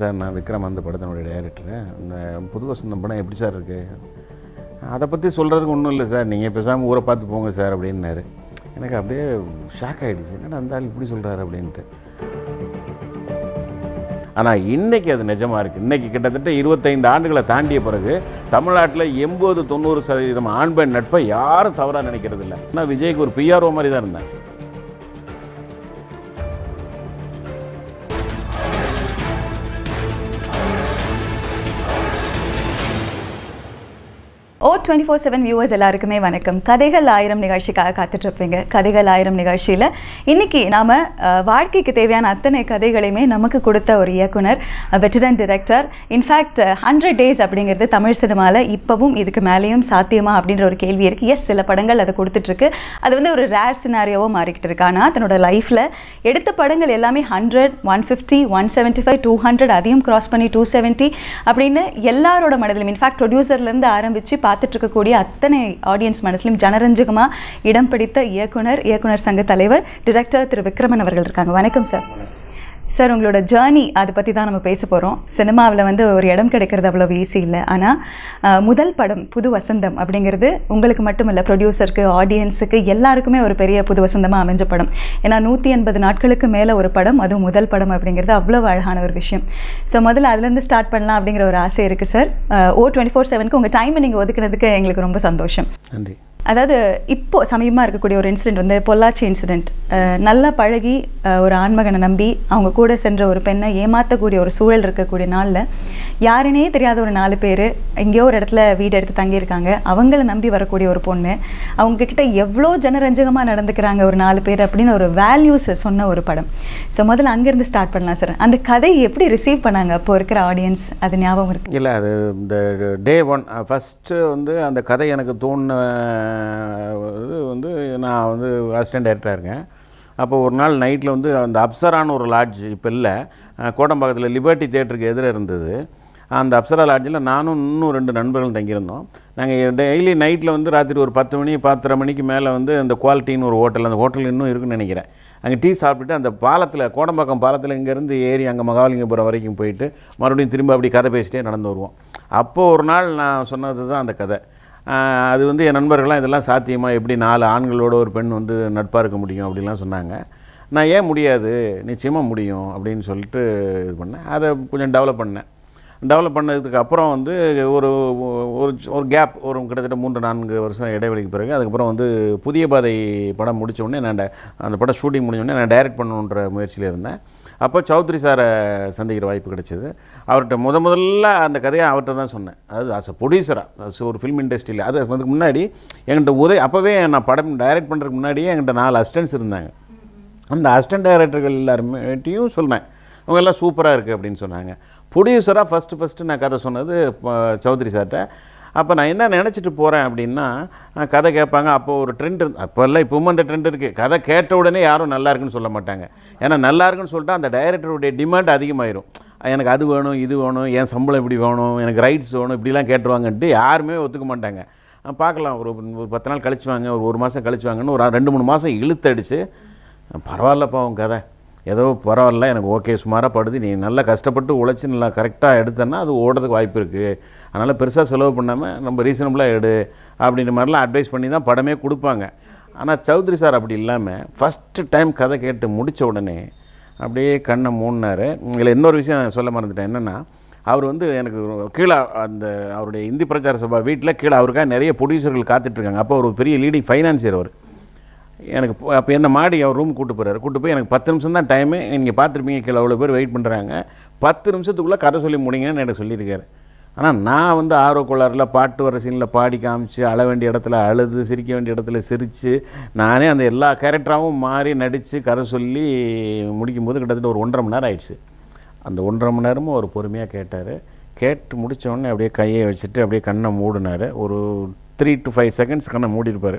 Sir நான் விக்ரம் அந்த படத்தினுடைய டைரக்டரு இந்த புது வசந்தம் படம் எப்படி சார் இருக்குது அதை பற்றி சொல்கிறதுக்கு ஒன்றும் இல்லை சார் நீங்கள் பேசாமல் ஊரை பார்த்து போங்க சார் அப்படின்னாரு எனக்கு அப்படியே ஷாக் ஆகிடுச்சு என்னடா அந்த ஆள் இப்படி சொல்கிறாரு அப்படின்ட்டு ஆனால் இன்னைக்கு அது நிஜமாக இருக்குது இன்னைக்கு கிட்டத்தட்ட இருபத்தைந்து ஆண்டுகளை தாண்டிய பிறகு தமிழ்நாட்டில் எண்பது தொண்ணூறு சதவீதம் ஆண் பெண் நட்பை யாரும் தவறாக நினைக்கிறது இல்லை ஆனால் விஜய்க்கு ஒரு பிஆர்ஓ மாதிரி தான் இருந்தேன் ஓ டுவெண்ட்டி ஃபோர் செவன் வியூவர்ஸ் எல்லாருக்குமே வணக்கம் கதைகள் ஆயிரம் நிகழ்ச்சிக்காக காத்துட்டு இருப்பீங்க கதைகள் ஆயிரம் நிகழ்ச்சியில் இன்னைக்கு நாம அஹ், வாழ்க்கைக்கு தேவையான அத்தனை கதைகளையுமே நமக்கு கொடுத்த ஒரு இயக்குனர் veteran director in fact hundred days Tamil தமிழ் சினிமாவில் இப்போவும் இதுக்கு மேலேயும் சாத்தியமா அப்படின்ற ஒரு கேள்வி இருக்கு எஸ் சில படங்கள் அதை கொடுத்துட்ருக்கு அது வந்து ஒரு ரேர் சினாரியோவோ மாறிக்கிட்டு இருக்கு ஆனால் தன்னோட லைஃப்பில் எடுத்த படங்கள் எல்லாமே hundred one fifty one seventy five two hundred அதையும் கிராஸ் பண்ணி டூ செவன்ட்டி அப்படின்னு எல்லாரோட மனதிலும் இன்ஃபேக்ட் ப்ரொடியூசர்லேருந்து ஆரம்பித்து பார்த்துட்டு இருக்கக்கூடிய அத்தனை ஆடியன்ஸ் மனசிலும் ஜனரஞ்சகமாக இடம் பிடித்த இயக்குனர் இயக்குனர் சங்க தலைவர் டிரெக்டர் திரு விக்ரமன் அவர்கள் இருக்காங்க வணக்கம் சார் சார் உங்களோட ஜேர்னி அதை பற்றி தான் நம்ம பேச போகிறோம் சினிமாவில் வந்து ஒரு இடம் கிடைக்கிறது அவ்வளோ ஈஸி இல்லை ஆனால் முதல் படம் புது வசந்தம் அப்படிங்கிறது உங்களுக்கு மட்டும் இல்லை ப்ரொடியூசருக்கு ஆடியன்ஸுக்கு எல்லாருக்குமே ஒரு பெரிய புது வசந்தமாக அமைஞ்ச படம் ஏன்னா நூற்றி எண்பது நாட்களுக்கு மேலே ஒரு படம் அதுவும் முதல் படம் அப்படிங்கிறது அவ்வளோ அழகான ஒரு விஷயம் ஸோ முதல்ல அதுலேருந்து ஸ்டார்ட் பண்ணலாம் அப்படிங்கிற ஒரு ஆசை இருக்குது சார் ஓ டுவெண்ட்டி ஃபோர் செவனுக்கு உங்கள் டைமை நீங்கள் ஒதுக்குனதுக்கு எங்களுக்கு ரொம்ப சந்தோஷம் நன்றி அதாவது இப்போ சமீபமாக இருக்கக்கூடிய ஒரு இன்சிடெண்ட் வந்து பொள்ளாச்சி இன்சிடெண்ட் நல்லா பழகி அஹ், ஒரு ஆண்மகனை நம்பி அவங்க கூட சென்ற ஒரு பெண்ணை ஏமாற்றக்கூடிய ஒரு சூழல் இருக்கக்கூடிய நாளில் யாருனே தெரியாத ஒரு நாலு பேர் எங்கேயோ ஒரு இடத்துல வீடு எடுத்து தங்கியிருக்காங்க அவங்கள நம்பி வரக்கூடிய ஒரு பொண்ணு அவங்க கிட்ட எவ்வளோ ஜனரஞ்சகமாக நடந்துக்கிறாங்க ஒரு நாலு பேர் அப்படின்னு ஒரு வேல்யூஸ் சொன்ன ஒரு படம் ஸோ முதல்ல அங்கேருந்து ஸ்டார்ட் பண்ணலாம் சார் அந்த கதையை எப்படி ரிசீவ் பண்ணாங்க அப்போ இருக்கிற ஆடியன்ஸ் அது ஞாபகம் இருக்கு இல்லை அது இந்த டே ஒன் ஃபஸ்ட்டு வந்து அந்த கதை எனக்கு தோணுன இது வந்து நான் வந்து அசிஸ்டன்ட் டைரக்டராக இருக்கேன் அப்போ ஒரு நாள் நைட்டில் வந்து அந்த அப்சரான்னு ஒரு லாட்ஜ் இப்போ இல்லை அஹ், கோடம்பாக்கத்தில் லிபர்ட்டி தேட்டருக்கு எதிர இருந்தது அந்த அப்சரா லாட்ஜில் நானும் இன்னும் ரெண்டு நண்பர்களும் தங்கியிருந்தோம் நாங்கள் டெய்லி நைட்டில் வந்து ராத்திரி ஒரு பத்து மணி பத்தரை மணிக்கு மேலே வந்து அந்த குவாலிட்டின்னு ஒரு ஹோட்டல் அந்த ஹோட்டல் இன்னும் இருக்குன்னு நினைக்கிறேன் அங்கே டீ சாப்பிட்டுட்டு அந்த பாலத்தில் கோடம்பாக்கம் பாலத்தில் இங்கேருந்து ஏறி அங்கே மகாலிங்கபுரம் வரைக்கும் போயிட்டு மறுபடியும் திரும்ப அப்படி கதை பேசிட்டே நடந்து வருவோம் அப்போது ஒரு நாள் நான் சொன்னது தான் அந்த கதை ஆஹ் அது வந்து என் நண்பர்கள்லாம் இதெல்லாம் சாத்தியமா எப்படி நாலு ஆண்களோட ஒரு பெண் வந்து நட்பாக இருக்க முடியும் அப்படிலாம் சொன்னாங்க நான் ஏன் முடியாது நிச்சயமாக முடியும் அப்படின்னு சொல்லிட்டு இது பண்ணேன் அதை கொஞ்சம் டெவலப் பண்ணேன் டெவலப் பண்ணதுக்கு அப்புறம் வந்து ஒரு ஒரு ஒரு கேப் ஒரு கிட்டத்தட்ட மூன்று நான்கு வருஷம் இடைவெளிக்கு பிறகு அதுக்கப்புறம் வந்து புதிய பாதை படம் முடிச்ச உடனே நான் ட- அந்த படம் ஷூட்டிங் முடிஞ்ச உடனே நான் டைரக்ட் பண்ணணுன்ற முயற்சியில் இருந்தேன் அப்போ சௌத்ரி சாரை சந்திக்கிற வாய்ப்பு கிடைச்சிது அவர்கிட்ட முத முதல்ல அந்த கதையை அவர்கிட்ட தான் சொன்னேன் அதாவது ஆஸ் அ ப்ரொடியூசராக as ஒரு ஃபிலிம் இண்டஸ்ட்ரியில் அது அதுக்கு முன்னாடி என்கிட்ட உதவி அப்போவே நான் படம் டைரக்ட் பண்ணுறதுக்கு முன்னாடியே என்கிட்ட நாலு அசிஸ்டன்ஸ் இருந்தாங்க அந்த அசிஸ்டன்ட் டைரக்டர்கள் எல்லாருமேட்டையும் சொன்னேன் அவங்க எல்லாம் சூப்பராக இருக்குது அப்படின்னு சொன்னாங்க ப்ரொடியூசராக ஃபஸ்ட்டு ஃபஸ்ட்டு நான் கதை சொன்னது ப- சௌத்ரி சார்கிட்ட அப்போ நான் என்ன நினச்சிட்டு போகிறேன் அப்படின்னா அஹ், கதை கேட்பாங்க அப்போ ஒரு ட்ரெண்ட் இருந்து அப்போ இல்லை இப்பவும் அந்த ட்ரெண்ட் இருக்குது கதை கேட்ட உடனே யாரும் நல்லா இருக்குன்னு சொல்ல மாட்டாங்க ஏன்னா நல்லா இருக்குன்னு சொல்லிட்டு அந்த டைரக்டருடைய டிமாண்ட் அதிகமாயிரும் எனக்கு அது வேணும் இது வேணும் என் சம்பளம் இப்படி வேணும் எனக்கு ரைட்ஸ் வேணும் இப்படிலாம் கேட்டுருவாங்கன்ட்டு யாருமே ஒத்துக்க மாட்டாங்க அஹ், பார்க்கலாம் ஒரு ஒரு பத்து நாள் கழிச்சு வாங்க ஒரு ஒரு மாதம் கழிச்சு வாங்கன்னு ஒரு ரெண்டு மூணு மாதம் இழுத்தடிச்சு பரவாயில்லப்பா உன் கதை ஏதோ பரவாயில்ல எனக்கு ஓகே சுமாராக படுது நீ நல்லா கஷ்டப்பட்டு உழைச்சி நல்லா கரெக்டாக எடுத்தேன்னா அது ஓடுறதுக்கு வாய்ப்பு இருக்குது அதனால் பெருசாக செலவு பண்ணாமல் நம்ம ரீசனபுளாக எடு அப்படின்ற மாதிரிலாம் அட்வைஸ் பண்ணி தான் படமே கொடுப்பாங்க ஆனால் சௌத்ரி சார் அப்படி இல்லாமல் ஃபஸ்ட்டு டைம் கதை கேட்டு முடித்த உடனே அப்படியே கண்ணை மூடினார் இதில் இன்னொரு விஷயம் சொல்ல மறந்துட்டேன் என்னென்னா அவர் வந்து எனக்கு கீழே அந்த அவருடைய இந்தி பிரச்சார சபா வீட்டில் கீழே அவருக்காக நிறைய ப்ரொடியூசர்கள் காத்துட்ருக்காங்க அப்போ ஒரு பெரிய லீடிங் ஃபைனான்சியர் அவர் எனக்கு போ- அப்போ என்ன மாடி அவர் ரூம் கூட்டு போகிறாரு கூட்டு போய் எனக்கு பத்து நிமிஷம் தான் டைமு நீங்கள் பார்த்துருப்பீங்க கீழே அவ்வளோ பேர் வெயிட் பண்ணுறாங்க பத்து நிமிஷத்துக்குள்ளே கதை சொல்லி முடிங்கன்னு எனக்கு சொல்லியிருக்காரு ஆனால் நான் வந்து ஆர்வ கோளாறுல பாட்டு வர சீனில் பாடி காமிச்சு அழ வேண்டிய இடத்துல அழுது சிரிக்க வேண்டிய இடத்துல சிரித்து நானே அந்த எல்லா கேரக்டராகவும் மாறி நடித்து கதை சொல்லி முடிக்கும்போது கிட்டத்தட்ட ஒரு ஒன்றரை மணி நேரம் ஆயிடுச்சு அந்த ஒன்றரை மணி நேரமும் அவர் பொறுமையாக கேட்டார் கேட்டு முடிச்ச உடனே அப்படியே கையை வச்சுட்டு அப்படியே கண்ணை மூடினார் ஒரு த்ரீ டு ஃபைவ் செகண்ட்ஸ் கண்ணை மூடிருப்பார்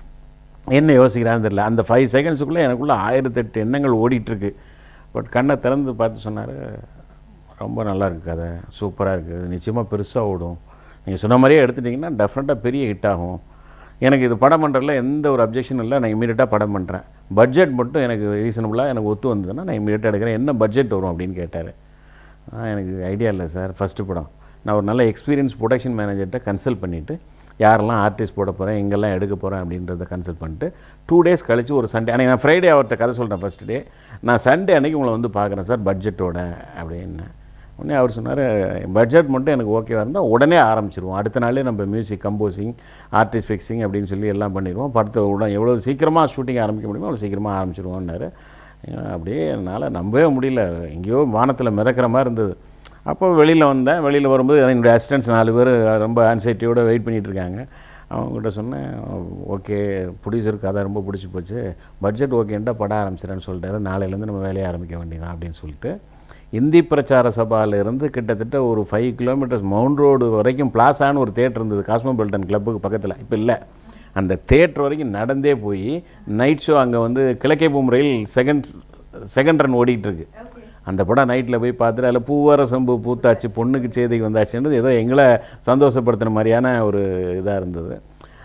என்ன யோசிக்கிறான்னு தெரியல அந்த ஃபைவ் செகண்ட்ஸுக்குள்ளே எனக்குள்ளே ஆயிரத்தெட்டு எண்ணங்கள் ஓடிட்டுருக்கு பட் கண்ணை திறந்து பார்த்து சொன்னார் ரொம்ப நல்லா இருக்கு கதை சூப்பராக இருக்குது நிச்சயமாக பெருசாக ஓடும் நீங்கள் சொன்ன மாதிரியே எடுத்துட்டிங்கன்னா டெஃபினட்டாக பெரிய ஹிட் ஆகும் எனக்கு இது படம் பண்ணுறதுல எந்த ஒரு அப்ஜெக்ஷன் இல்லை நான் இமீடியட்டாக படம் பண்ணுறேன் பட்ஜெட் மட்டும் எனக்கு ரீசனபுளாக எனக்கு ஒத்து வந்ததுன்னா நான் இமீடியட்டாக எடுக்கிறேன் என்ன பட்ஜெட் வரும் அப்படின்னு கேட்டார் ஆ எனக்கு ஐடியா இல்லை சார் ஃபஸ்ட்டு படம் நான் ஒரு நல்ல எக்ஸ்பீரியன்ஸ் ப்ரொடக்ஷன் மேனேஜர்கிட்ட கன்சல்ட் பண்ணிவிட்டு யாரெல்லாம் ஆர்டிஸ்ட் போட போகிறேன் எங்கெல்லாம் எடுக்க போகிறேன் அப்படின்றத கன்சல்ட் பண்ணிட்டு டூ டேஸ் கழிச்சு ஒரு சண்டே அன்றைக்கி நான் ஃப்ரைடே அவர்கிட்ட கதை சொல்கிறேன் ஃபஸ்ட் டே நான் சண்டே அன்னைக்கு உங்களை வந்து பார்க்குறேன் சார் பட்ஜெட்டோட அப்படின்னு உடனே அவர் சொன்னார் பட்ஜெட் மட்டும் எனக்கு ஓகேவாக இருந்தால் உடனே ஆரம்பிச்சிருவோம் அடுத்த நாளே நம்ம மியூசிக் கம்போசிங் ஆர்டிஸ்ட் ஃபிக்ஸிங் அப்படின்னு சொல்லி எல்லாம் பண்ணிடுவோம் படத்தை உடனே எவ்வளோ சீக்கிரமாக ஷூட்டிங் ஆரம்பிக்க முடியுமோ அவ்வளோ சீக்கிரமாக ஆரம்பிச்சிருவோம்னாரு அப்படியே என்னால் நம்பவே முடியல எங்கேயோ வானத்தில் மிதக்கிற மாதிரி இருந்தது அப்போ வெளியில் வந்தேன் வெளியில் வரும்போது என்னுடைய அசிஸ்டன்ட்ஸ் நாலு பேர் ரொம்ப ஆன்சைட்டியோடு வெயிட் பண்ணிகிட்டு இருக்காங்க அவங்ககிட்ட சொன்னேன் ஓகே ப்ரொடியூசருக்கு கதை ரொம்ப பிடிச்சி போச்சு பட்ஜெட் ஓகேன்ட்டா படம் ஆரம்பிச்சிடறேன்னு சொல்லிட்டாரு நாளையிலேருந்து நம்ம வேலையை ஆரம்பிக்க வேண்டியதான் அப்படின்னு சொல்லிட்டு இந்தி பிரச்சார சபாவிலிருந்து கிட்டத்தட்ட ஒரு ஃபைவ் கிலோமீட்டர்ஸ் மவுண்ட் ரோடு வரைக்கும் பிளாசான்னு ஒரு தேட்டர் இருந்தது காஸ்மோபாலிட்டன் கிளப்புக்கு பக்கத்தில் இப்போ இல்லை அந்த தேட்டர் வரைக்கும் நடந்தே போய் நைட் ஷோ அங்கே வந்து கிழக்கே பூம் ரயில் செகண்ட் செகண்ட் ரன் ஓடிட்டு இருக்கு அந்த படம் நைட்டில் போய் பார்த்துட்டு அதில் பூவார சம்பு பூத்தாச்சு பொண்ணுக்கு செய்திக்கு வந்தாச்சுன்றது ஏதோ எங்களை சந்தோஷப்படுத்தின மாதிரியான ஒரு இதாக இருந்தது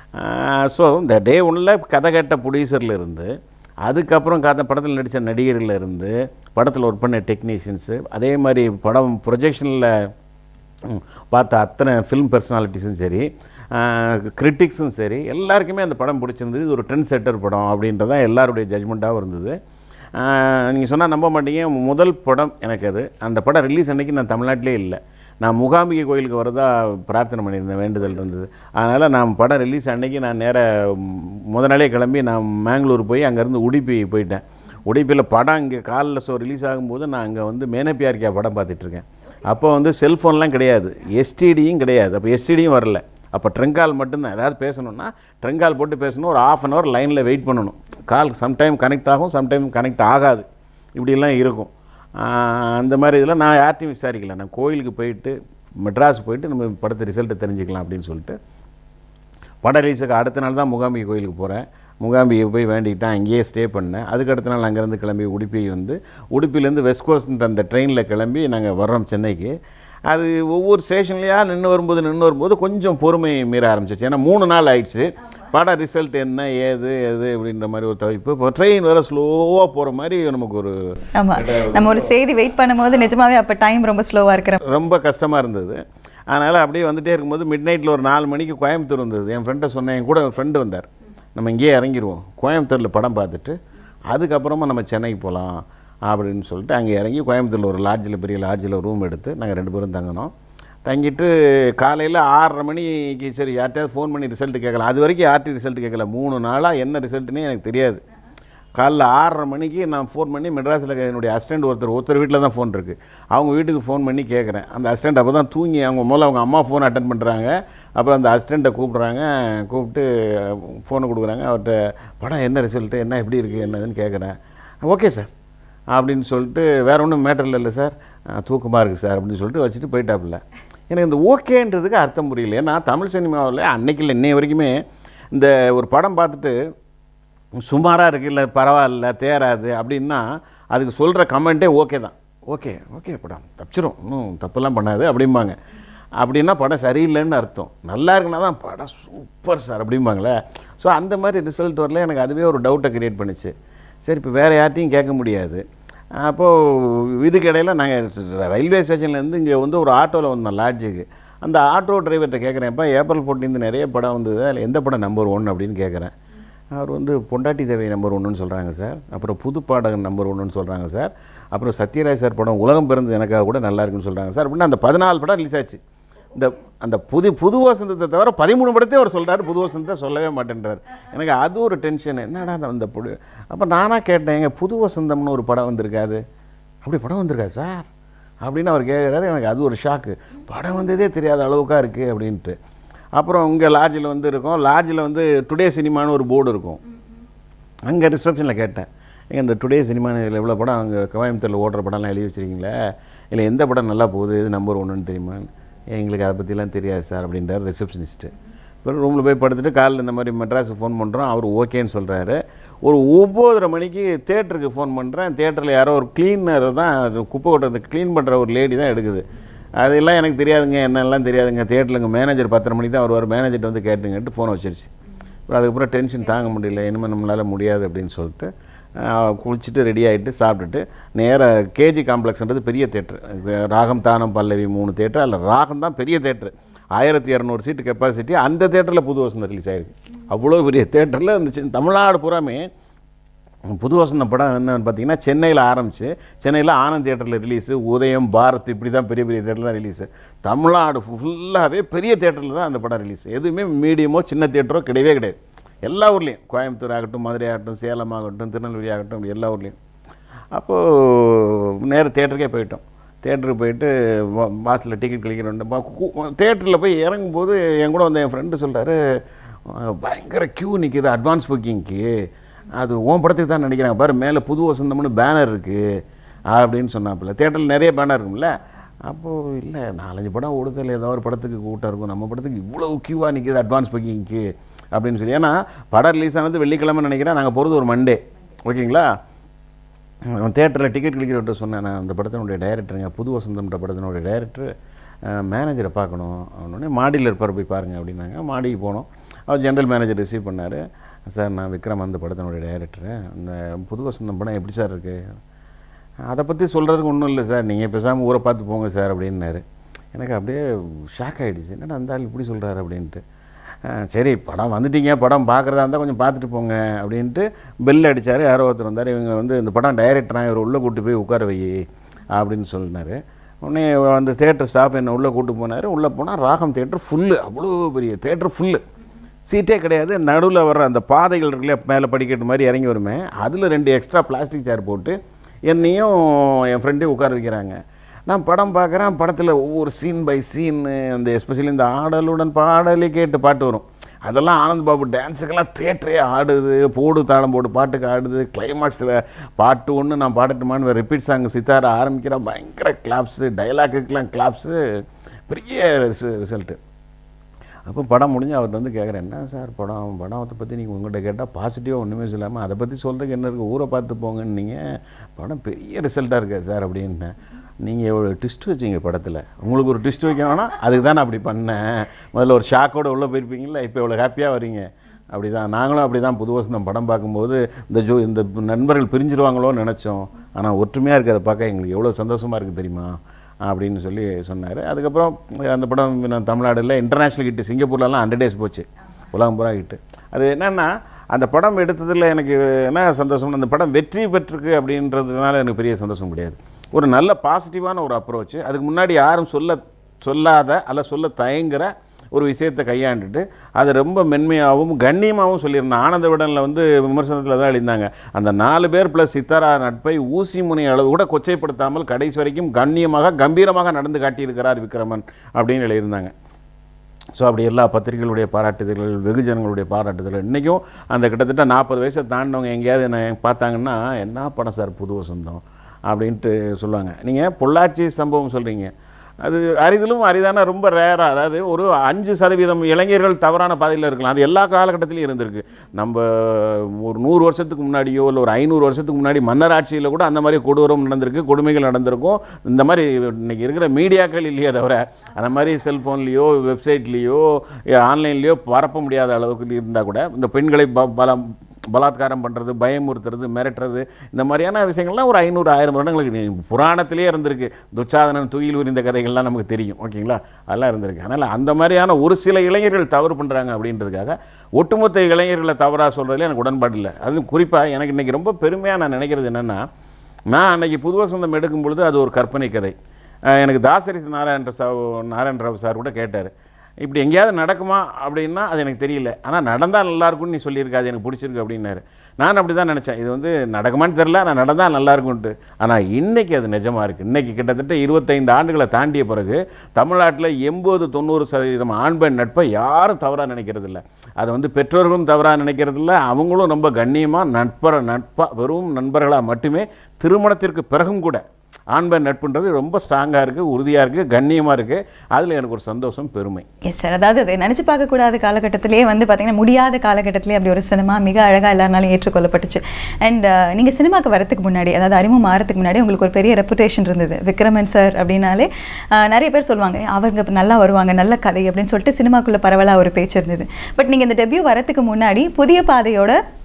ஸோ இந்த டே ஒன்றில் கதை கேட்ட ப்ரொடியூசரில் இருந்து அதுக்கப்புறம் காத்த படத்தில் நடித்த நடிகர்கள் இருந்து படத்தில் ஒர்க் பண்ண டெக்னீஷியன்ஸு அதே மாதிரி படம் ப்ரொஜெக்ஷனில் பார்த்த அத்தனை ஃபிலிம் பர்சனாலிட்டிஸும் சரி கிரிட்டிக்ஸும் சரி எல்லாருக்குமே அந்த படம் பிடிச்சிருந்தது இது ஒரு ட்ரெண்ட் செட்டர் படம் அப்படின்றதான் எல்லாருடைய ஜட்மெண்ட்டாகவும் இருந்தது நீங்கள் சொன்னால் நம்ப மாட்டீங்க முதல் படம் எனக்கு அது அந்த படம் ரிலீஸ் அன்னைக்கு நான் தமிழ்நாட்டிலே இல்லை நான் முகாம்பிகை கோயிலுக்கு வரதா பிரார்த்தனை பண்ணியிருந்தேன் வேண்டுதல் இருந்தது அதனால் நான் படம் ரிலீஸ் அன்னைக்கு நான் நேராக முத நாளே கிளம்பி நான் மேங்களூர் போய் அங்கேருந்து உடுப்பி போயிட்டேன் உடுப்பியில் படம் இங்கே காலில் ஷோ ரிலீஸ் ஆகும்போது நான் அங்கே வந்து மேனப்பியார்க்கியா படம் பார்த்துட்ருக்கேன் அப்போ வந்து செல்ஃபோன்லாம் கிடையாது எஸ்டிடியும் கிடையாது அப்போ எஸ்டிடியும் வரல அப்போ ட்ரெங்கால் மட்டும்தான் ஏதாவது பேசணுன்னா ட்ரெங்கால் போட்டு பேசணும் ஒரு ஆஃப் அன் ஹவர் லைனில் வெயிட் பண்ணணும் கால் சம்டைம் கனெக்ட் ஆகும் சம்டைம் கனெக்ட் ஆகாது இப்படிலாம் இருக்கும் அந்த மாதிரி இதில் நான் யார்ட்டையும் விசாரிக்கல நான் கோயிலுக்கு போயிட்டு மெட்ராஸ் போயிட்டு நம்ம படத்து ரிசல்ட்டை தெரிஞ்சுக்கலாம் அப்படின்னு சொல்லிட்டு பட ரிலீஸுக்கு அடுத்த நாள் தான் முகாம்பிகை கோயிலுக்கு போகிறேன் முகாம்பிகை போய் வேண்டிக்கிட்டேன் அங்கேயே ஸ்டே பண்ணேன் அதுக்கு அடுத்த நாள் அங்கேருந்து கிளம்பி உடுப்பி வந்து உடுப்பிலேருந்து வெஸ்ட் கோஸ்ட் அந்த ட்ரெயினில் கிளம்பி நாங்கள் வர்றோம் சென்னைக்கு அது ஒவ்வொரு ஸ்டேஷன்லையாக நின்று வரும்போது நின்று வரும்போது கொஞ்சம் பொறுமை மீற ஆரம்பிச்சிச்சு ஏன்னா மூணு நாள் ஆயிடுச்சு பட ரிசல்ட் என்ன ஏது எது அப்படின்ற மாதிரி ஒரு தவிப்பு இப்போ ட்ரெயின் வேறு ஸ்லோவாக போகிற மாதிரி நமக்கு ஒரு ஆமாம் நம்ம ஒரு செய்தி வெயிட் பண்ணும்போது நிஜமாவே அப்போ டைம் ரொம்ப ஸ்லோவாக இருக்கிற ரொம்ப கஷ்டமாக இருந்தது அதனால் அப்படியே வந்துட்டே இருக்கும்போது மிட் நைட்டில் ஒரு நாலு மணிக்கு கோயம்புத்தூர் வந்தது என் ஃப்ரெண்டை சொன்னேன் என் கூட ஃப்ரெண்டு வந்தார் நம்ம இங்கேயே இறங்கிடுவோம் கோயம்புத்தூரில் படம் பார்த்துட்டு அதுக்கப்புறமா நம்ம சென்னைக்கு போகலாம் அப்படின்னு சொல்லிட்டு அங்கே இறங்கி கோயம்புத்தூரில் ஒரு லாட்ஜில் பெரிய லாட்ஜில் ரூம் எடுத்து நாங்கள் ரெண்டு பேரும் தங்கினோம் தங்கிட்டு காலையில் ஆறரை மணிக்கு சரி யார்கிட்டயாவது ஃபோன் பண்ணி ரிசல்ட் கேட்கலாம் அது வரைக்கும் யார்ட்டி ரிசல்ட் கேட்கல மூணு நாளாக என்ன ரிசல்ட்டுனே எனக்கு தெரியாது காலைல ஆறரை மணிக்கு நான் ஃபோன் பண்ணி மெட்ராஸில் என்னுடைய அசிஸ்டண்ட் ஒருத்தர் ஒருத்தர் வீட்டில் தான் ஃபோன் இருக்குது அவங்க வீட்டுக்கு ஃபோன் பண்ணி கேட்குறேன் அந்த அசிஸ்டண்ட் அப்போ தான் தூங்கி அவங்க முதல்ல அவங்க அம்மா ஃபோன் அட்டன் பண்ணுறாங்க அப்புறம் அந்த அசிஸ்டண்ட்டை கூப்பிட்றாங்க கூப்பிட்டு ஃபோனை கொடுக்குறாங்க அவர்கிட்ட படம் என்ன ரிசல்ட்டு என்ன எப்படி இருக்குது என்னதுன்னு கேட்குறேன் ஓகே சார் அப்படின்னு சொல்லிட்டு வேறு ஒன்றும் மேட்டரில் இல்லை சார் தூக்கமாக இருக்குது சார் அப்படின்னு சொல்லிட்டு வச்சுட்டு போயிட்டாப்புல எனக்கு இந்த ஓகேன்றதுக்கு அர்த்தம் புரியல ஏன்னா தமிழ் சினிமாவில் அன்னைக்கு இல்லை இன்னைய வரைக்குமே இந்த ஒரு படம் பார்த்துட்டு சுமாராக இருக்குது இல்லை பரவாயில்ல தேராது அப்படின்னா அதுக்கு சொல்கிற கமெண்ட்டே ஓகே தான் ஓகே ஓகே படம் தப்பிச்சிரும் இன்னும் தப்பெல்லாம் பண்ணாது அப்படிம்பாங்க அப்படின்னா படம் சரியில்லைன்னு அர்த்தம் நல்லா இருக்குன்னா தான் படம் சூப்பர் சார் அப்படிம்பாங்களே ஸோ அந்த மாதிரி ரிசல்ட் வரல எனக்கு அதுவே ஒரு டவுட்டை க்ரியேட் பண்ணிச்சு சரி இப்போ வேறு யார்ட்டையும் கேட்க முடியாது அப்போது இதுக்கு இடையில நாங்கள் ரயில்வே ஸ்டேஷன்லேருந்து இங்கே வந்து ஒரு ஆட்டோவில் வந்தோம் லாட்ஜுக்கு அந்த ஆட்டோ டிரைவர்கிட்ட கேட்குறேன்ப்பா ஏப்ரல் ஃபோர்டீன்த் நிறைய படம் வந்தது அதில் எந்த படம் நம்பர் ஒன் அப்படின்னு கேட்குறேன் அவர் வந்து பொண்டாட்டி தேவை நம்பர் ஒன்றுன்னு சொல்கிறாங்க சார் அப்புறம் புது பாடகன் நம்பர் ஒன்றுன்னு சொல்கிறாங்க சார் அப்புறம் சத்யராஜ் சார் படம் உலகம் பிறந்து எனக்காக கூட நல்லா இருக்குன்னு சொல்கிறாங்க சார் அப்படின்னா அந்த பதினாலு படம் ரிலீஸ் ஆச்சு இந்த அந்த புது புது வசந்தத்தை தவிர பதிமூணு படத்தையும் அவர் சொல்கிறாரு புது வசந்தத்தை சொல்லவே மாட்டேன்றார் எனக்கு அது ஒரு டென்ஷன் என்னடா அந்த புடு அப்போ நானாக கேட்டேன் எங்கள் புது வசந்தம்னு ஒரு படம் வந்திருக்காது அப்படி படம் வந்திருக்காது சார் அப்படின்னு அவர் கேட்குறாரு எனக்கு அது ஒரு ஷாக்கு படம் வந்ததே தெரியாத அளவுக்காக இருக்குது அப்படின்ட்டு அப்புறம் இங்கே லாட்ஜில் வந்து இருக்கோம் லாட்ஜில் வந்து டுடே சினிமான்னு ஒரு போர்டு இருக்கும் அங்கே ரிசப்ஷனில் கேட்டேன் எங்கள் இந்த டுடே சினிமான்னு இதில் எவ்வளோ படம் அங்கே கோயம்புத்தூரில் ஓடுற படம்லாம் எழுதி வச்சுருக்கீங்களே இல்லை எந்த படம் நல்லா போகுது எது நம்பர் ஒன்றுன்னு தெரியுமான்னு எங்களுக்கு அதை பற்றிலாம் தெரியாது சார் அப்படின்றார் ரிசப்ஷனிஸ்ட்டு அப்புறம் ரூமில் போய் படுத்துட்டு காலையில் இந்த மாதிரி மெட்ராஸுக்கு ஃபோன் பண்ணுறோம் அவர் ஓகேன்னு சொல்கிறாரு ஒரு ஒம்போதரை மணிக்கு தேட்டருக்கு ஃபோன் பண்ணுறேன் தேட்டரில் யாரோ ஒரு க்ளீனர் தான் அது குப்பை கொட்டுறது க்ளீன் பண்ணுற ஒரு லேடி தான் எடுக்குது அதெல்லாம் எனக்கு தெரியாதுங்க என்னெல்லாம் தெரியாதுங்க தேட்டரில் எங்கள் மேனேஜர் பத்தரை மணிக்கு தான் வருவார் மேனேஜர்கிட்ட வந்து கேட்டுங்கன்ட்டு ஃபோன் வச்சிருச்சு அப்புறம் அதுக்கப்புறம் டென்ஷன் தாங்க முடியல இனிமேல் நம்மளால் முடியாது அப்படின்னு சொல்லிட்டு அஹ், குளிச்சுட்டு ரெடி ஆகிட்டு சாப்பிட்டுட்டு நேராக கேஜி காம்ப்ளெக்ஸ்ன்றது பெரிய தேட்ரு ராகம் தானம் பல்லவி மூணு தேட்டர் அதில் ராகம் தான் பெரிய தேட்ரு ஆயிரத்தி இரநூறு சீட்டு கெப்பாசிட்டி அந்த தேட்டரில் புது வசந்தம் ரிலீஸ் ஆயிருக்கு அவ்வளோ பெரிய தேட்டரில் இந்த சி- தமிழ்நாடு பூராமே புது வசந்தம் படம் என்னன்னு பார்த்தீங்கன்னா சென்னையில் ஆரம்பிச்சு சென்னையில் ஆனந்த் தியேட்டரில் ரிலீஸு உதயம் பாரத் இப்படி தான் பெரிய பெரிய தேட்டரில் தான் ரிலீஸு தமிழ்நாடு ஃபுல்லாகவே பெரிய தேட்டரில் தான் அந்த படம் ரிலீஸ் எதுவுமே மீடியமோ சின்ன தேட்டரோ கிடையவே கிடையாது எல்லா ஊர்லேயும் கோயம்புத்தூர் ஆகட்டும் மதுரை ஆகட்டும் சேலம் ஆகட்டும் திருநெல்வேலி ஆகட்டும் இப்படி எல்லா ஊர்லேயும் அப்போது நேர தேட்டருக்கே போயிட்டோம் தேட்டருக்கு போயிட்டு வா- வாசலில் டிக்கெட் கழிக்கிறோம் தேட்டரில் போய் இறங்கும்போது என் கூட வந்த என் ஃப்ரெண்டு சொல்கிறாரு பயங்கர க்யூ நிற்கிது அட்வான்ஸ் புக்கிங்க்கு அது உன் படத்துக்கு தான் நினைக்கிறாங்க பாரு மேலே புது வசந்தம்னு பேனர் இருக்குது அப்படின்னு சொன்னாப்புல தேட்டரில் நிறைய பேனர் இருக்கும்ல அப்போது இல்லை நாலஞ்சு படம் ஓடுதல் ஏதோ ஒரு படத்துக்கு கூட்டம் இருக்கும் நம்ம படத்துக்கு இவ்வளோ க்யூவாக நிற்கிது அட்வான்ஸ் புக்கிங்க்கு அப்படின்னு சொல்லி ஏன்னா படம் ரிலீஸ் ஆனது வெள்ளிக்கிழமை நினைக்கிறேன் நாங்கள் போகிறது ஒரு மண்டே ஓகேங்களா தேட்டரில் டிக்கெட் கிளிக்கிறவர்கிட்ட சொன்னேன் நான் அந்த படத்தினுடைய டைரக்டருங்க புது வசந்தம்ன்ற படத்தினுடைய டைரக்டர் மேனேஜரை பார்க்கணும் அவனோடனே மாடியில் இருப்பார் போய் பாருங்கள் அப்படின்னாங்க மாடிக்கு போனோம் அவர் ஜென்ரல் மேனேஜர் ரிசீவ் பண்ணார் சார் நான் விக்ரம் அந்த படத்தினுடைய டைரக்டரு அந்த புது வசந்தம் படம் எப்படி சார் இருக்குது அதை பற்றி சொல்கிறதுக்கு ஒன்றும் இல்லை சார் நீங்கள் பேசாமல் ஊரை பார்த்து போங்க சார் அப்படின்னாரு எனக்கு அப்படியே ஷாக் ஆகிடுச்சு என்னடா அந்த ஆள் இப்படி சொல்கிறாரு அப்படின்ட்டு ஆ, சரி படம் வந்துட்டீங்க படம் பார்க்குறதா இருந்தால் கொஞ்சம் பார்த்துட்டு போங்க அப்படின்ட்டு பெல் அடித்தார் யாரோ ஒருத்தர் வந்தார் இவங்க வந்து இந்த படம் டைரக்டராக இவர் உள்ளே கூட்டி போய் உட்கார வை அப்படின்னு சொன்னார் உடனே அந்த தேட்டர் ஸ்டாஃப் என்னை உள்ளே கூட்டு போனார் உள்ளே போனால் ராகம் தேட்டர் ஃபுல்லு அவ்வளோ பெரிய தேட்டர் ஃபுல்லு சீட்டே கிடையாது நடுவில் வர்ற அந்த பாதைகள் இருக்குல்ல மேலே படிக்கட்டு மாதிரி இறங்கி வருமே அதில் ரெண்டு எக்ஸ்ட்ரா பிளாஸ்டிக் சேர் போட்டு என்னையும் என் ஃப்ரெண்டையும் உட்கார வைக்கிறாங்க நான் படம் பார்க்குறேன் படத்தில் ஒவ்வொரு சீன் பை சீன் அந்த எஸ்பெஷலி இந்த ஆடலுடன் பாடலே கேட்டு பாட்டு வரும் அதெல்லாம் ஆனந்த் பாபு டான்ஸுக்கெல்லாம் தேட்டரே ஆடுது போடு தாளம் போடு பாட்டுக்கு ஆடுது கிளைமாக்ஸில் பாட்டு ஒன்று நான் பாடட்டுமான்னு ரிப்பீட் சாங் சித்தார ஆரம்பிக்கிறேன் பயங்கர கிளாப்ஸு டைலாக்குக்கெலாம் கிளாப்ஸு பெரிய ரிசல்ட்டு அப்போ படம் முடிஞ்சு அவர்கிட்ட வந்து கேட்குறேன் என்ன சார் படம் படத்தை பற்றி நீங்கள் உங்கள்கிட்ட கேட்டால் பாசிட்டிவாக ஒன்றுமே சொல்லாமல் அதை பற்றி சொல்கிறதுக்கு என்ன இருக்குது ஊரை பார்த்து போங்கன்னு நீங்கள் படம் பெரிய ரிசல்ட்டாக இருக்கு சார் அப்படின்னேன் நீங்கள் எவ்வளோ ட்விஸ்ட் வச்சீங்க படத்தில் உங்களுக்கு ஒரு ட்விஸ்ட் வைக்க வேணாம் அதுக்கு தான் நான் அப்படி பண்ணேன் முதல்ல ஒரு ஷாக்கோடு உள்ளே போயிருப்பீங்களா இப்போ எவ்வளோ ஹாப்பியாக வரீங்க அப்படி தான் நாங்களும் அப்படி தான் புது வசந்தம் படம் பார்க்கும்போது இந்த ஜோ இந்த நண்பர்கள் பிரிஞ்சிருவாங்களோன்னு நினச்சோம் ஆனால் ஒற்றுமையாக இருக்கிறத பார்க்க எங்களுக்கு எவ்வளோ சந்தோஷமாக இருக்குது தெரியுமா அப்படின்னு சொல்லி சொன்னார் அதுக்கப்புறம் அந்த படம் நான் தமிழ்நாடுல இன்டர்நேஷ்னல் ஹிட்டு சிங்கப்பூர்லலாம் ஹண்ட்ரட் டேஸ் போச்சு உலகம் பூரா ஹிட்டு அது என்னென்னா அந்த படம் எடுத்ததில் எனக்கு என்ன சந்தோஷம்னா அந்த படம் வெற்றி பெற்றிருக்கு அப்படின்றதுனால எனக்கு பெரிய சந்தோஷம் கிடையாது ஒரு நல்ல பாசிட்டிவான ஒரு அப்ரோச் அதுக்கு முன்னாடி யாரும் சொல்ல சொல்லாத அல்ல சொல்ல தயங்குற ஒரு விஷயத்தை கையாண்டுட்டு அதை ரொம்ப மென்மையாகவும் கண்ணியமாகவும் சொல்லியிருந்தேன் ஆனந்த விடனில் வந்து விமர்சனத்தில் தான் எழுதினாங்க அந்த நாலு பேர் ப்ளஸ் சித்தாரா நட்பை ஊசி முனை அளவு கூட கொச்சைப்படுத்தாமல் கடைசி வரைக்கும் கண்ணியமாக கம்பீரமாக நடந்து காட்டியிருக்கிறார் விக்ரமன் அப்படின்னு எழுதியிருந்தாங்க ஸோ அப்படி எல்லா பத்திரிகைகளுடைய பாராட்டுதல்கள் வெகுஜனங்களுடைய பாராட்டுதல்கள் இன்றைக்கும் அந்த கிட்டத்தட்ட நாற்பது வயசை தாண்டவங்க எங்கேயாவது என்ன பார்த்தாங்கன்னா என்ன படம் சார் புது வசந்தம் அப்படின்ட்டு சொல்லுவாங்க நீங்கள் பொள்ளாச்சி சம்பவம் சொல்கிறீங்க அது அரிதிலும் அரிதான ரொம்ப ரேராக அதாவது ஒரு அஞ்சு சதவீதம் இளைஞர்கள் தவறான பாதையில் இருக்கலாம் அது எல்லா காலகட்டத்திலையும் இருந்திருக்கு நம்ம ஒரு நூறு வருஷத்துக்கு முன்னாடியோ இல்லை ஒரு ஐநூறு வருஷத்துக்கு முன்னாடி மன்னர் ஆட்சியில் கூட அந்த மாதிரி கொடூரம் நடந்திருக்கு கொடுமைகள் நடந்திருக்கும் இந்த மாதிரி இன்னைக்கு இருக்கிற மீடியாக்கள் இல்லையே தவிர அந்த மாதிரி செல்ஃபோன்லேயோ வெப்சைட்லேயோ ஆன்லைன்லேயோ பரப்ப முடியாத அளவுக்கு இருந்தால் கூட இந்த பெண்களை ப பலம் பலாத்காரம் பண்ணுறது பயமுறுத்துறது மிரட்டுறது இந்த மாதிரியான விஷயங்கள்லாம் ஒரு ஐநூறு ஆயிரம் வருடங்களுக்கு நீ- புராணத்திலே இருந்திருக்கு துச்சாதனன் துயில் உரிந்த கதைகள்லாம் நமக்கு தெரியும் ஓகேங்களா அதெல்லாம் இருந்திருக்கு அதனால் அந்த மாதிரியான ஒரு சில இளைஞர்கள் தவறு பண்ணுறாங்க அப்படின்றதுக்காக ஒட்டுமொத்த இளைஞர்களை தவறாக சொல்கிறதுல எனக்கு உடன்பாடு இல்லை அதுவும் குறிப்பாக எனக்கு இன்றைக்கி ரொம்ப பெருமையாக நான் நினைக்கிறது என்னென்னா நான் அன்னைக்கு புது வசந்தம் எடுக்கும் பொழுது அது ஒரு கற்பனை கதை அஹ் எனக்கு தாசரி நாராயண சார் நாராயண ராவ் சார் கூட கேட்டார் இப்படி எங்கேயாவது நடக்குமா அப்படின்னா அது எனக்கு தெரியல ஆனால் நடந்தால் நல்லா இருக்கும்னு நீ சொல்லியிருக்காது எனக்கு பிடிச்சிருக்கு அப்படின்னாரு நான் அப்படி தான் நினச்சேன் இது வந்து நடக்குமான்னு தெரில நான் நடந்தால் நல்லா இருக்கும்ன்ட்டு ஆனால் இன்னைக்கு அது நிஜமாக இருக்குது இன்னைக்கு கிட்டத்தட்ட இருபத்தைந்து ஆண்டுகளை தாண்டிய பிறகு தமிழ்நாட்டில் எண்பது தொண்ணூறு சதவீதம் ஆண் பெண் நட்பை யாரும் தவறாக நினைக்கிறது இல்லை அதை வந்து பெற்றோர்களும் தவறாக நினைக்கிறது இல்லை அவங்களும் ரொம்ப கண்ணியமாக நட்பர நட்பாக வெறும் நண்பர்களாக மட்டுமே திருமணத்திற்கு பிறகும் கூட ஆண் பெண் நட்புன்றது ரொம்ப ஸ்ட்ராங்காக இருக்குது உறுதியாக இருக்குது கண்ணியமாக இருக்குது அதில் எனக்கு ஒரு சந்தோஷம் பெருமை எஸ் சார் அதாவது அதை நினச்சி பார்க்கக்கூடாத காலகட்டத்திலே வந்து பார்த்தீங்கன்னா முடியாத காலகட்டத்திலே அப்படி ஒரு சினிமா மிக அழகாக எல்லாருனாலும் ஏற்றுக்கொள்ளப்பட்டுச்சு அண்ட் நீங்கள் சினிமாக்கு வரதுக்கு முன்னாடி அதாவது அறிமுகம் மாறதுக்கு முன்னாடி உங்களுக்கு ஒரு பெரிய ரெப்புடேஷன் இருந்தது விக்ரமன் சார் அப்படின்னாலே அஹ், நிறைய பேர் சொல்லுவாங்க அவங்க இப்ப நல்லா வருவாங்க நல்ல கதை அப்படின்னு சொல்லிட்டு சினிமாக்குள்ளே பரவலாக ஒரு பேச்சு இருந்தது பட் நீங்கள் இந்த டெபியூ வரதுக்கு முன்னாடி புதிய பாதையோட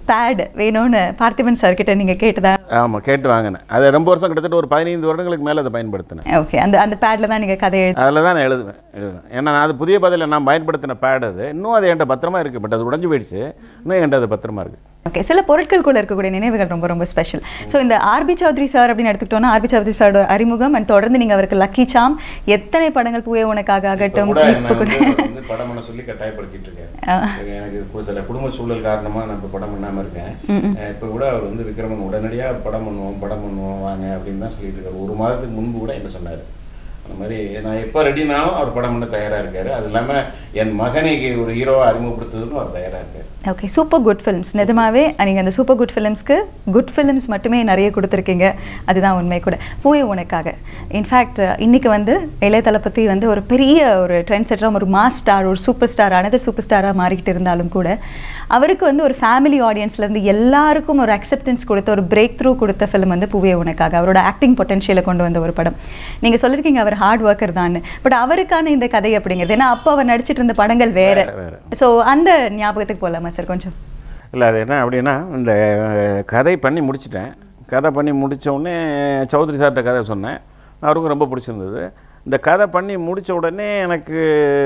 பேட் வேணும்னு பார்த்திபன் சார் கிட்ட நீங்கள் கேட்டதா ஆமாம் கேட்டு வாங்கினேன் அதை ரொம்ப வருஷம் கிட்டத்தட்ட ஒரு பதினைந்து வருடங்களுக்கு மேலே அதை பயன்படுத்தினேன் ஓகே அந்த அந்த பேடில் தான் நீங்கள் கதை எழுதி அதில் தான் நான் எழுதுவேன் எழுதுவேன் ஏன்னா நான் அது புதிய பதிலில் நான் பயன்படுத்தின பேட் அது இன்னும் அது என்கிட்ட பத்திரமா இருக்குது பட் அது உடஞ்சி போயிடுச்சு இன்னும் என்கிட்ட அது பத்திரமா இருக்குது ஓகே சில பொருட்களுக்குள்ள இருக்கக்கூடிய நினைவுகள் ரொம்ப ரொம்ப ஸ்பெஷல் ஸோ இந்த ஆர்பி சௌத்ரி சார் அப்படின்னு எடுத்துக்கிட்டோம்னா ஆர்பி சௌத்ரி சாரோட அறிமுகம் அண்ட் தொடர்ந்து நீங்கள் அவருக்கு லக்கி சாம் எத்தனை படங்கள் பூவே உனக்காக ஆகட்டும் கூட இப்போ என்ன கூட வந்து அவர் வந்து படம் பண்ண சொல்லி கட்டாயப்படுத்திட்டு இருக்கேன் எனக்கு கு- சில குடும்ப சூழல் காரணமா நான் இப்போ படம் பண்ணாம இருக்கேன் அஹ் இப்போ கூட அவர் வந்து விக்ரமன் உடனடியா படம் பண்ணுவோம் படம் பண்ணுவோம் வாங்க அப்படின்னு தான் சொல்லிட்டு இருக்காரு ஒரு மாதத்துக்கு முன்பு கூட என்ன சொன்னாரு அந்த மாதிரி நான் எப்போ ரெடினாலும் அவர் படம் பண்ண தயாரா இருக்காரு அது இல்லாம என் மகனை ஒரு ஹீரோவா அறிமுகப்படுத்துறதுக்கும் அவர் தயாரா இருக்காரு ஓகே சூப்பர் குட் ஃபிலிம்ஸ் நிஜமாவே நீங்கள் அந்த சூப்பர் குட் ஃபிலிம்ஸ்க்கு குட் ஃபிலிம்ஸ் மட்டுமே நிறைய கொடுத்துருக்கீங்க அதுதான் உண்மை கூட பூவே உனக்காக இன்ஃபேக்ட் இன்னைக்கு வந்து இளைய தளபதி வந்து ஒரு பெரிய ஒரு ட்ரெண்ட் செட்டராக ஒரு மாஸ் ஸ்டார் ஒரு சூப்பர் ஸ்டார் அனதர் சூப்பர் ஸ்டாராக மாறிக்கிட்டு இருந்தாலும் கூட அவருக்கு வந்து ஒரு ஃபேமிலி ஆடியன்ஸ்லேருந்து எல்லாருக்கும் ஒரு அக்செப்டன்ஸ் கொடுத்த ஒரு பிரேக் த்ரூ கொடுத்த ஃபிலிம் வந்து பூவே உனக்காக அவரோட ஆக்டிங் பொட்டன்ஷியலை கொண்டு வந்த ஒரு படம் நீங்கள் சொல்லியிருக்கீங்க அவர் ஹார்ட் ஒர்க்கர் தான் பட் அவருக்கான இந்த கதை அப்படிங்கிறது ஏன்னா அப்போ அவர் நடிச்சிட்டு இருந்த படங்கள் வேற வேற. ஸோ அந்த ஞாபகத்துக்கு போகலாமா சார் கொஞ்சம் இல்லை அது என்ன அப்படின்னா இந்த அஹ், கதை பண்ணி முடிச்சிட்டேன் கதை பண்ணி முடிச்ச உடனே சௌத்ரி சார்கிட்ட கதை சொன்னேன் அவருக்கும் ரொம்ப பிடிச்சிருந்தது இந்த கதை பண்ணி முடிச்ச உடனே எனக்கு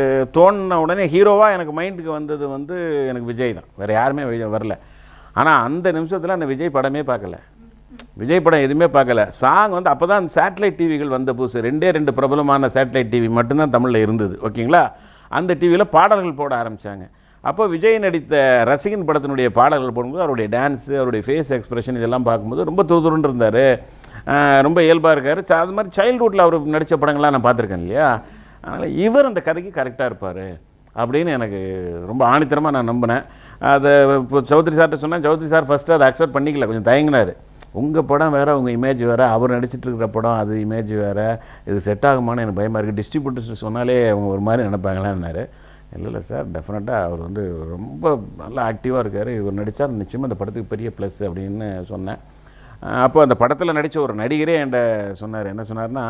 தோணின உடனே ஹீரோவாக எனக்கு மைண்டுக்கு வந்தது வந்து எனக்கு விஜய் தான் வேறு யாருமே விஜய் வரல ஆனால் அந்த நிமிஷத்தில் அந்த விஜய் படமே பார்க்கல விஜய் படம் எதுவுமே பார்க்கல சாங் வந்து அப்போ தான் சேட்டலைட் டிவிகள் வந்த புதுசு ரெண்டே ரெண்டு பிரபலமான சேட்டலைட் டிவி மட்டும்தான் தமிழில் இருந்தது ஓகேங்களா அந்த டிவியில் பாடல்கள் போட ஆரம்பித்தாங்க அப்போ விஜய் நடித்த ரசிகன் படத்தினுடைய பாடல்கள் போடும்போது அவருடைய டான்ஸு அவருடைய ஃபேஸ் எக்ஸ்பிரஷன் இதெல்லாம் பார்க்கும்போது ரொம்ப துருதுருன்னு இருந்தார் ரொம்ப இயல்பாக இருக்கார் ச- அது மாதிரி சைல்ட்ஹுட்டில் அவர் நடித்த படங்கள்லாம் நான் பார்த்துருக்கேன் இல்லையா அதனால் இவர் அந்த கதைக்கு கரெக்டாக இருப்பார் அப்படின்னு எனக்கு ரொம்ப ஆணித்தரமாக நான் நம்பினேன் அதை இப்போ சௌத்ரி சார்கிட்ட சொன்னேன் சௌத்ரி சார் ஃபஸ்ட்டு அதை அக்செப்ட் பண்ணிக்கல கொஞ்சம் தயங்கினார் உங்கள் படம் வேறு உங்கள் இமேஜ் வேறு அவர் நடிச்சிட்டு இருக்கிற படம் அது இமேஜ் வேறு இது செட் ஆகுமான்னு எனக்கு பயமாக இருக்குது டிஸ்ட்ரிபியூட்டர்ஸ் சொன்னாலே அவங்க ஒரு மாதிரி நினைப்பாங்களான்னாரு இல்லை இல்லை சார் டெஃபினட்டாக அவர் வந்து ரொம்ப நல்லா ஆக்டிவாக இருக்கார் இவர் நடித்தா நிச்சயமாக இந்த படத்துக்கு பெரிய ப்ளஸ் அப்படின்னு சொன்னேன் அஹ் அப்போ அந்த படத்தில் நடித்த ஒரு நடிகரே என்கிட்ட சொன்னார் என்ன சொன்னார்னா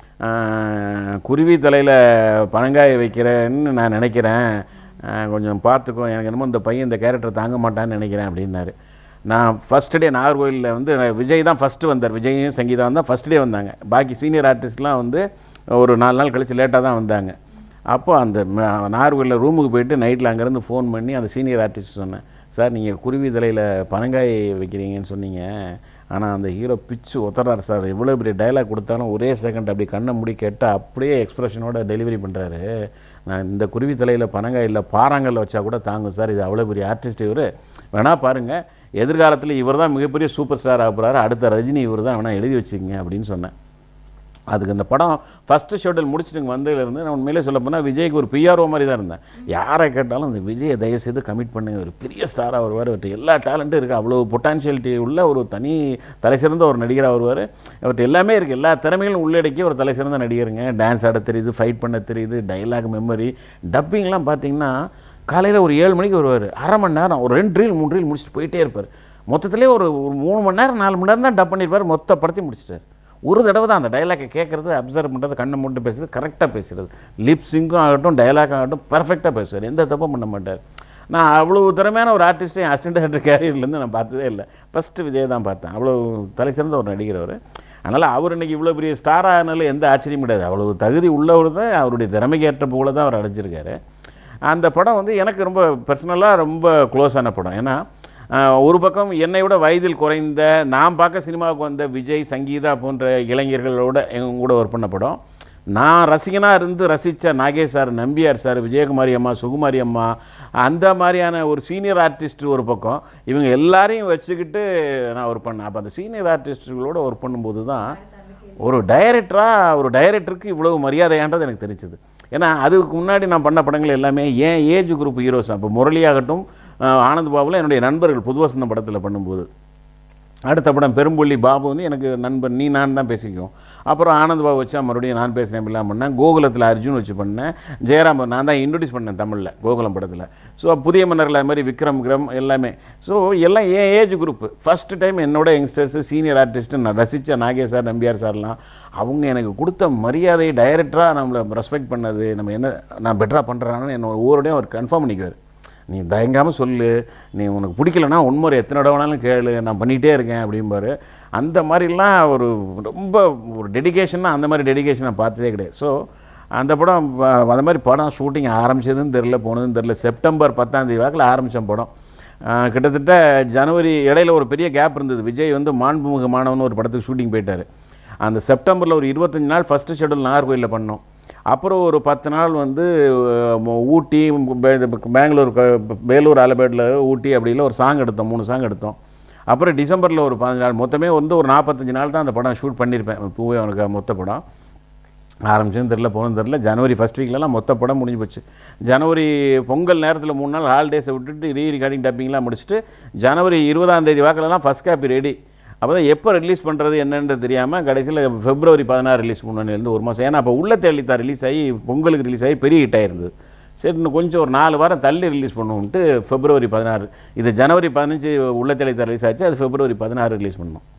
அஹ் குருவி தலையில் பனங்காய வைக்கிறேன்னு நான் நினைக்கிறேன் அஹ் கொஞ்சம் பார்த்துக்கோ எனக்கு என்னமோ இந்த பையன் இந்த கேரக்டர் தாங்க மாட்டான்னு நினைக்கிறேன் அப்படின்னாரு நான் ஃபஸ்ட் டே நாகர்கோயிலில் வந்து நான் விஜய் தான் ஃபஸ்ட்டு வந்தார் விஜயும் சங்கீதா தான் ஃபஸ்ட் டே வந்தாங்க பாக்கி சீனியர் ஆர்டிஸ்ட்லாம் வந்து ஒரு நாலு நாள் கழித்து லேட்டாக தான் வந்தாங்க அப்போ அந்த ம- நாகர்கோயிலில் ரூமுக்கு போயிட்டு நைட்டில் அங்கேருந்து ஃபோன் பண்ணி அந்த சீனியர் ஆர்டிஸ்ட் சொன்னேன் சார் நீங்கள் குருவி தலையில் பனங்காய் வைக்கிறீங்கன்னு சொன்னீங்க ஆனால் அந்த ஹீரோ பிச்சு ஒத்தறாரு சார் எவ்வளோ பெரிய டைலாக் கொடுத்தாலும் ஒரே செகண்ட் அப்படி கண்ணை மூடி கேட்டால் அப்படியே எக்ஸ்பிரஷனோட டெலிவரி பண்ணுறாரு நான் இந்த குருவி தலையில் பனங்காய் இல்லை பாறாங்கல்ல வச்சா கூட தாங்கும் சார் இது அவ்வளோ பெரிய ஆர்டிஸ்ட் இவர் வேணா பாருங்கள் எதிர்காலத்தில் இவர் தான் மிகப்பெரிய சூப்பர் ஸ்டார் ஆக போகிறாரு அடுத்த ரஜினி இவர் தான் வேணா எழுதி வச்சுக்கங்க அப்படின்னு சொன்னேன் அதுக்கு இந்த படம் ஃபஸ்ட்டு ஷெட்யூல் முடிச்சுட்டு இங்கே வந்ததுலேருந்து நான் உண்மையிலே சொல்ல போனால் விஜய்க்கு ஒரு பிஆர்ஓ மாதிரி தான் இருந்தேன் யாரை கேட்டாலும் இந்த விஜயை தயவு செய்து கமிட் பண்ணி ஒரு பெரிய ஸ்டாராக வருவார் அவர்கிட்ட எல்லா டேலண்ட்டும் இருக்குது அவ்வளோ பொட்டான்ஷியலிட்டி உள்ள ஒரு தனி தலை சிறந்த ஒரு நடிகராக வருவார் அவர்கிட்ட எல்லாமே இருக்குது எல்லா திறமைகளும் உள்ளடக்கி ஒரு தலை சிறந்த நடிகருங்க டான்ஸ் ஆட தெரியுது ஃபைட் பண்ண தெரியுது டைலாக் மெமரி டப்பிங்லாம் பார்த்தீங்கன்னா காலையில் ஒரு ஏழு மணிக்கு வருவார் அரை மணி நேரம் ஒரு ரெண்டு ரீல் மூணு ரீல் முடிச்சுட்டு போயிட்டே இருப்பார் மொத்தத்திலே ஒரு ஒரு மூணு மணி நேரம் நாலு மணி நேரம் தான் டப் பண்ணியிருப்பார் மொத்த படத்தையும் முடிச்சிட்டார் ஒரு தடவை தான் அந்த டைலாக்கை கேட்குறது அப்சர்வ் பண்ணுறது கண்ணை மூட்டு பேசுறது கரெக்டாக பேசுறது லிப் சிங்கும் ஆகட்டும் டைலாக் ஆகட்டும் பர்ஃபெக்டாக பேசுவார் எந்த தப்பும் பண்ண மாட்டார் நான் அவ்வளோ திறமையான ஒரு ஆர்டிஸ்ட்டை அசிஸ்டன்ட் டேரக்டர் கேரியர்லேருந்து நான் பார்த்ததே இல்லை ஃபஸ்ட்டு விஜய் தான் பார்த்தேன் அவ்வளோ தலை சிறந்த ஒரு நடிகர் அவர் அதனால் அவர் இன்னைக்கு இவ்வளோ பெரிய ஸ்டார் ஆனாலும் எந்த ஆச்சரியம் கிடையாது அவ்வளோ தகுதி உள்ளவர் தான் அவருடைய திறமைக்கு ஏற்ற போல தான் அவர் அடைஞ்சிருக்காரு அந்த படம் வந்து எனக்கு ரொம்ப பர்சனலாக ரொம்ப க்ளோஸான படம் ஏன்னா ஆஹ், ஒரு பக்கம் என்னை விட வயதில் குறைந்த நான் பார்க்க சினிமாவுக்கு வந்த விஜய் சங்கீதா போன்ற இளைஞர்களோட எங்க கூட ஒர்க் பண்ண படம் நான் ரசிகனாக இருந்து ரசித்த நாகேஷ் சார் நம்பியார் சார் விஜயகுமாரி அம்மா சுகுமாரி அம்மா அந்த மாதிரியான ஒரு சீனியர் ஆர்டிஸ்ட் ஒரு பக்கம் இவங்க எல்லாரையும் வச்சுக்கிட்டு நான் ஒர்க் பண்ணேன் அப்போ அந்த சீனியர் ஆர்டிஸ்ட்டுகளோட ஒர்க் பண்ணும்போது தான் ஒரு டைரக்டராக ஒரு டைரக்டருக்கு இவ்வளவு மரியாதையான்றது எனக்கு தெரிஞ்சது ஏன்னா அதுக்கு முன்னாடி நான் பண்ண படங்கள் எல்லாமே ஏன் ஏஜ் குரூப் ஹீரோஸ் அப்போ முரளியாகட்டும் அஹ், ஆனந்த் பாபுல என்னுடைய நண்பர்கள் புதுவசந்தம் படத்தில் பண்ணும்போது அடுத்த படம் பெரும்புள்ளி பாபு வந்து எனக்கு நண்பன் நீ நான் தான் பேசிக்குவோம் அப்புறம் ஆனந்த் பாபு வச்சா மறுபடியும் நான் பேசினேன் அப்படிலாம் பண்ணேன் கோகுலத்தில் அர்ஜுன் வச்சு பண்ணேன் ஜெயராம் நான் தான் இன்ட்ரடியூஸ் பண்ணேன் தமிழில் கோகுலம் படத்தில் ஸோ புதிய மன்னர்கள் அது மாதிரி விக்ரம் கிரம் எல்லாமே ஸோ எல்லாம் ஏன் ஏஜ் குரூப் ஃபஸ்ட்டு டைம் என்னோட யங்ஸ்டர்ஸு சீனியர் ஆர்டிஸ்ட்டு நான் ரசித்த நாகேஷ் சார் நம்பியார் சார்லாம் அவங்க எனக்கு கொடுத்த மரியாதை டைரக்டராக நம்மளை ரெஸ்பெக்ட் பண்ணது நம்ம என்ன நான் பெட்டராக பண்ணுறான்னு என்ன ஒவ்வொருடையும் அவர் கன்ஃபார்ம் பண்ணிக்குவார் நீ தயங்காமல் சொல்லு நீ உனக்கு பிடிக்கலன்னா ஒன்முறை எத்தனை தடவை வேணாலும் கேளு நான் பண்ணிகிட்டே இருக்கேன் அப்படிம்பாரு அந்த மாதிரிலாம் ஒரு ரொம்ப ஒரு டெடிகேஷன்னா அந்த மாதிரி டெடிகேஷன் நான் பார்த்ததே கிடையாது ஸோ அந்த படம் வ- அந்த மாதிரி படம் ஷூட்டிங் ஆரம்பிச்சதுன்னு தெரில போனதுன்னு தெரில செப்டம்பர் பத்தாம் தேதி வாக்கில் ஆரம்பித்த படம் ஆஹ் கிட்டத்தட்ட ஜனவரி இடையில ஒரு பெரிய கேப் இருந்தது விஜய் வந்து மாண்புமிகு மாணவன் ஒரு படத்துக்கு ஷூட்டிங் போயிட்டார் அந்த செப்டம்பரில் ஒரு இருபத்தஞ்சி நாள் ஃபஸ்ட்டு ஷெடியூல் நாகர்கோயிலில் பண்ணோம் அப்புறம் ஒரு பத்து நாள் வந்து அஹ், ஊட்டி பே- பெங்களூர் க- வேலூர் ஆலபேட்டில் ஊட்டி அப்படில ஒரு சாங் எடுத்தோம் மூணு சாங் எடுத்தோம் அப்புறம் டிசம்பரில் ஒரு பதினஞ்சு நாள் மொத்தமே வந்து ஒரு நாற்பத்தஞ்சு நாள் தான் அந்த படம் ஷூட் பண்ணியிருப்பேன் பூவே அவனுக்கு மொத்த படம் ஆரம்பிச்சதும் தெரில போனதும் தெரில ஜனவரி ஃபஸ்ட் வீக்லலாம் மொத்த படம் முடிஞ்சு போச்சு ஜனவரி பொங்கல் நேரத்தில் மூணு நாள் ஹாலிடேஸை விட்டுட்டு ரீ ரெக்கார்டிங் டப்பிங்லாம் முடிச்சுட்டு ஜனவரி இருபதாம் தேதி வாக்கிலலாம் ஃபஸ்ட் காப்பி ரெடி அப்போ தான் எப்போ ரிலீஸ் பண்ணுறது என்னன்றது தெரியாமல் கடைசியில் பிப்ரவரி பதினாறு ரிலீஸ் பண்ணணுலேருந்து ஒரு மாதம் ஏன்னா அப்போ உள்ள தேளித்தா ரிலீஸ் ஆகி பொங்கலுக்கு ரிலீஸ் ஆகி பெரிய ஹிட் ஆயிருந்தது சரி இன்னும் கொஞ்சம் ஒரு நாலு வாரம் தள்ளி ரிலீஸ் பண்ணுவோம்ட்டு பிப்ரவரி பதினாறு இது ஜனவரி பதினஞ்சு உள்ள தேளித்தா ரிலீஸ் ஆச்சு அது பிப்ரவரி பதினாறு ரிலீஸ் பண்ணோம்